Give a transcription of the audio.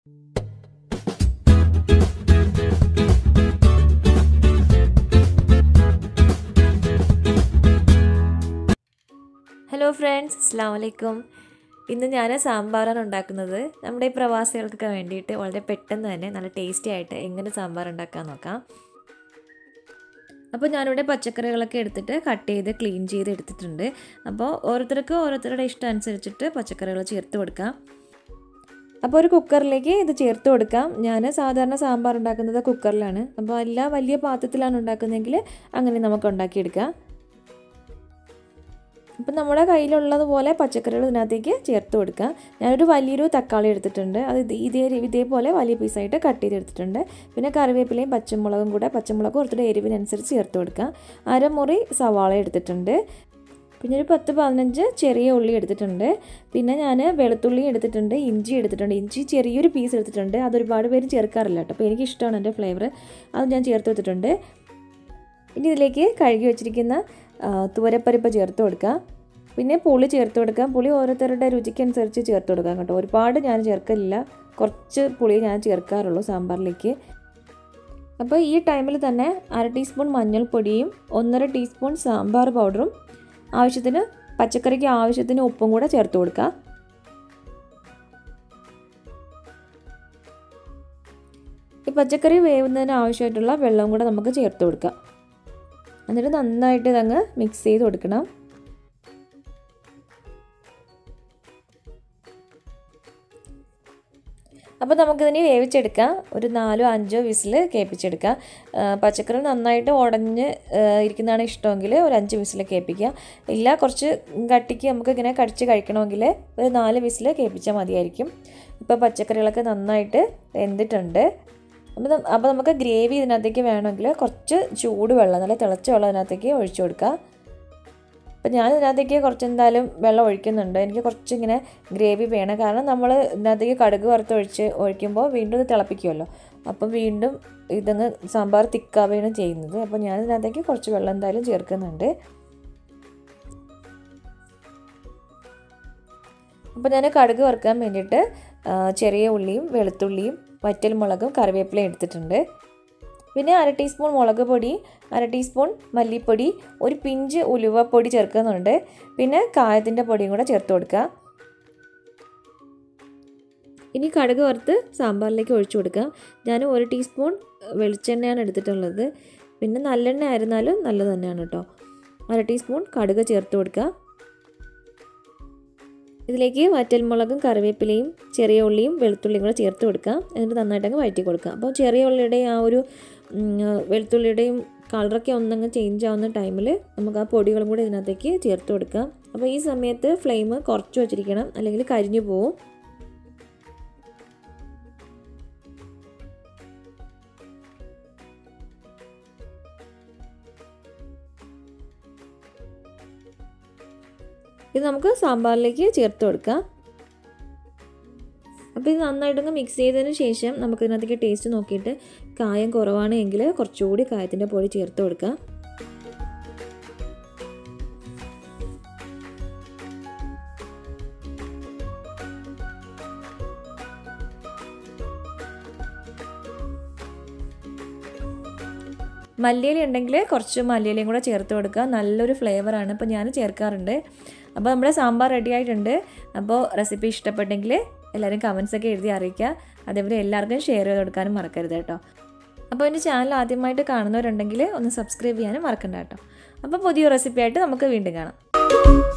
hello friends അസ്സാം വലൈക്കും ഇന്ന് ഞാൻ സാമ്പാറാണ് ഉണ്ടാക്കുന്നത് നമ്മുടെ ഈ പ്രവാസികൾക്കൊക്കെ വേണ്ടിയിട്ട് വളരെ പെട്ടെന്ന് തന്നെ നല്ല ടേസ്റ്റി ആയിട്ട് എങ്ങനെ സാമ്പാർ ഉണ്ടാക്കാൻ നോക്കാം അപ്പോൾ ഞാനിവിടെ പച്ചക്കറികളൊക്കെ എടുത്തിട്ട് കട്ട് ചെയ്ത് ക്ലീൻ ചെയ്ത് എടുത്തിട്ടുണ്ട് അപ്പോൾ ഓരോരുത്തർക്കും ഓരോരുത്തരുടെ ഇഷ്ടം അനുസരിച്ചിട്ട് പച്ചക്കറികൾ ചേർത്ത് കൊടുക്കാം അപ്പോൾ ഒരു കുക്കറിലേക്ക് ഇത് ചേർത്ത് കൊടുക്കാം ഞാൻ സാധാരണ സാമ്പാർ ഉണ്ടാക്കുന്നത് കുക്കറിലാണ് അപ്പോൾ എല്ലാ വലിയ പാത്രത്തിലാണ് ഉണ്ടാക്കുന്നതെങ്കിൽ അങ്ങനെ നമുക്ക് ഉണ്ടാക്കിയെടുക്കാം അപ്പം നമ്മുടെ കയ്യിലുള്ളതുപോലെ പച്ചക്കറികൾ ഇതിനകത്തേക്ക് ചേർത്ത് കൊടുക്കുക ഞാനൊരു വലിയൊരു തക്കാളി എടുത്തിട്ടുണ്ട് അത് ഇതേ ഇതേപോലെ വലിയ പീസായിട്ട് കട്ട് ചെയ്തെടുത്തിട്ടുണ്ട് പിന്നെ കറിവേപ്പിലയും പച്ചമുളകും കൂടെ പച്ചമുളക് കുറച്ചുകൂടെ എരിവിനനുസരിച്ച് ചേർത്ത് കൊടുക്കുക അരമുറി സവാള എടുത്തിട്ടുണ്ട് പിന്നെ ഒരു പത്ത് പതിനഞ്ച് ചെറിയ ഉള്ളി എടുത്തിട്ടുണ്ട് പിന്നെ ഞാൻ വെളുത്തുള്ളി എടുത്തിട്ടുണ്ട് ഇഞ്ചി എടുത്തിട്ടുണ്ട് ഇഞ്ചി ചെറിയൊരു പീസ് എടുത്തിട്ടുണ്ട് അതൊരുപാട് പേര് ചേർക്കാറില്ല കേട്ടോ അപ്പോൾ എനിക്ക് ഇഷ്ടമാണ് എൻ്റെ ഫ്ലേവർ അത് ഞാൻ ചേർത്ത് വെച്ചിട്ടുണ്ട് ഇനി ഇതിലേക്ക് കഴുകി വെച്ചിരിക്കുന്ന തുവരപ്പരിപ്പ് ചേർത്ത് കൊടുക്കുക പിന്നെ പുളി ചേർത്ത് കൊടുക്കാം പുളി ഓരോരുത്തരുടെ രുചിക്കനുസരിച്ച് ചേർത്ത് കൊടുക്കാം കേട്ടോ ഒരുപാട് ഞാൻ ചേർക്കലില്ല കുറച്ച് പുളി ഞാൻ ചേർക്കാറുള്ളൂ സാമ്പാറിലേക്ക് അപ്പോൾ ഈ ടൈമിൽ തന്നെ അര ടീസ്പൂൺ മഞ്ഞൾപ്പൊടിയും ഒന്നര ടീസ്പൂൺ സാമ്പാർ പൗഡറും ആവശ്യത്തിന് പച്ചക്കറിക്ക് ആവശ്യത്തിന് ഉപ്പും കൂടെ ചേർത്ത് കൊടുക്കുക ഈ പച്ചക്കറി വേവുന്നതിന് ആവശ്യമായിട്ടുള്ള വെള്ളം കൂടെ നമുക്ക് ചേർത്ത് കൊടുക്കാം എന്നിട്ട് നന്നായിട്ട് ഇതങ്ങ് മിക്സ് ചെയ്ത് കൊടുക്കണം അപ്പോൾ നമുക്കിതിനെ വേവിച്ചെടുക്കാം ഒരു നാലോ അഞ്ചോ വിസിൽ കേൾപ്പിച്ചെടുക്കാം പച്ചക്കറി നന്നായിട്ട് ഉടഞ്ഞ് ഇരിക്കുന്നതാണ് ഇഷ്ടമെങ്കിൽ ഒരു അഞ്ച് വിസിൽ കേൾപ്പിക്കുക ഇല്ല കുറച്ച് കട്ടിക്ക് നമുക്ക് ഇങ്ങനെ കടിച്ച് കഴിക്കണമെങ്കിൽ ഒരു നാല് വിസിൽ കേൾപ്പിച്ചാൽ മതിയായിരിക്കും ഇപ്പോൾ പച്ചക്കറികളൊക്കെ നന്നായിട്ട് വെന്തിട്ടുണ്ട് അപ്പോൾ അപ്പോൾ നമുക്ക് ഗ്രേവി ഇതിനകത്തേക്ക് വേണമെങ്കിൽ കുറച്ച് ചൂട് വെള്ളം നല്ല തിളച്ച വെള്ളം ഇതിനകത്തേക്ക് ഒഴിച്ചു കൊടുക്കുക അപ്പോൾ ഞാൻ ഇതിനകത്തേക്ക് കുറച്ച് എന്തായാലും വെള്ളം ഒഴിക്കുന്നുണ്ട് എനിക്ക് കുറച്ചിങ്ങനെ ഗ്രേവി വേണം കാരണം നമ്മൾ ഇതിനകത്തേക്ക് കടുക് വറുത്ത് ഒഴിച്ച് ഒഴിക്കുമ്പോൾ വീണ്ടും ഇത് തിളപ്പിക്കുമല്ലോ അപ്പം വീണ്ടും ഇതങ്ങ് സാമ്പാർ തിക്കാവുകയാണ് ചെയ്യുന്നത് അപ്പോൾ ഞാൻ ഇതിനകത്തേക്ക് കുറച്ച് വെള്ളം എന്തായാലും ചേർക്കുന്നുണ്ട് അപ്പോൾ ഞാൻ കടുക് വറുക്കാൻ വേണ്ടിയിട്ട് ചെറിയ ഉള്ളിയും വെളുത്തുള്ളിയും വറ്റൽ മുളകും കറിവേപ്പിലയും എടുത്തിട്ടുണ്ട് പിന്നെ അര ടീസ്പൂൺ മുളക് പൊടി അര ടീസ്പൂൺ മല്ലിപ്പൊടി ഒരു പിഞ്ച് ഉലുവപ്പൊടി ചേർക്കുന്നുണ്ട് പിന്നെ കായത്തിൻ്റെ പൊടിയും കൂടെ ചേർത്ത് കൊടുക്കുക ഇനി കടുക് വറുത്ത് സാമ്പാറിലേക്ക് ഒഴിച്ചു കൊടുക്കാം ഞാൻ ഒരു ടീസ്പൂൺ വെളിച്ചെണ്ണയാണ് എടുത്തിട്ടുള്ളത് പിന്നെ നല്ലെണ്ണ ആയിരുന്നാലും നല്ലത് തന്നെയാണ് കേട്ടോ അര ടീസ്പൂൺ കടുക് ചേർത്ത് കൊടുക്കുക ഇതിലേക്ക് വറ്റൽമുളകും കറിവേപ്പിലയും ചെറിയ ഉള്ളിയും വെളുത്തുള്ളിയും കൂടെ ചേർത്ത് കൊടുക്കാം എന്നിട്ട് നന്നായിട്ടങ്ങ് വഴറ്റി കൊടുക്കാം അപ്പോൾ ചെറിയ ഉള്ളിയുടെ ആ ഒരു വെളുത്തുള്ളിയുടെയും കളറൊക്കെ ഒന്നങ്ങ് ചേഞ്ച് ആവുന്ന ടൈമിൽ നമുക്ക് ആ പൊടികളും കൂടെ ഇതിനകത്തേക്ക് ചേർത്ത് കൊടുക്കാം അപ്പോൾ ഈ സമയത്ത് ഫ്ലെയിം കുറച്ച് വെച്ചിരിക്കണം അല്ലെങ്കിൽ കരിഞ്ഞു പോവും ഇത് നമുക്ക് സാമ്പാറിലേക്ക് ചേർത്ത് കൊടുക്കാം അപ്പോൾ ഇത് നന്നായിട്ടൊന്ന് മിക്സ് ചെയ്തതിന് ശേഷം നമുക്ക് ഇതിനകത്തേക്ക് ടേസ്റ്റ് നോക്കിയിട്ട് കായം കുറവാണ് എങ്കിൽ കുറച്ചുകൂടി കായത്തിൻ്റെ പൊടി ചേർത്ത് കൊടുക്കാം മല്ലിയില ഉണ്ടെങ്കിൽ കുറച്ച് മല്ലിയിലയും കൂടെ ചേർത്ത് കൊടുക്കുക നല്ലൊരു ഫ്ലേവറാണ് ഇപ്പോൾ ഞാൻ ചേർക്കാറുണ്ട് അപ്പോൾ നമ്മുടെ സാമ്പാർ റെഡി ആയിട്ടുണ്ട് അപ്പോൾ റെസിപ്പി ഇഷ്ടപ്പെട്ടെങ്കിൽ എല്ലാവരും കമൻസൊക്കെ എഴുതി അറിയിക്കുക അതേപോലെ എല്ലാവർക്കും ഷെയർ ചെയ്ത് കൊടുക്കാനും മറക്കരുത് കേട്ടോ അപ്പോൾ എൻ്റെ ചാനൽ ആദ്യമായിട്ട് കാണുന്നവരുണ്ടെങ്കിൽ ഒന്ന് സബ്സ്ക്രൈബ് ചെയ്യാനും മറക്കണ്ട കേട്ടോ അപ്പോൾ പുതിയ റെസിപ്പി ആയിട്ട് നമുക്ക് വീണ്ടും കാണാം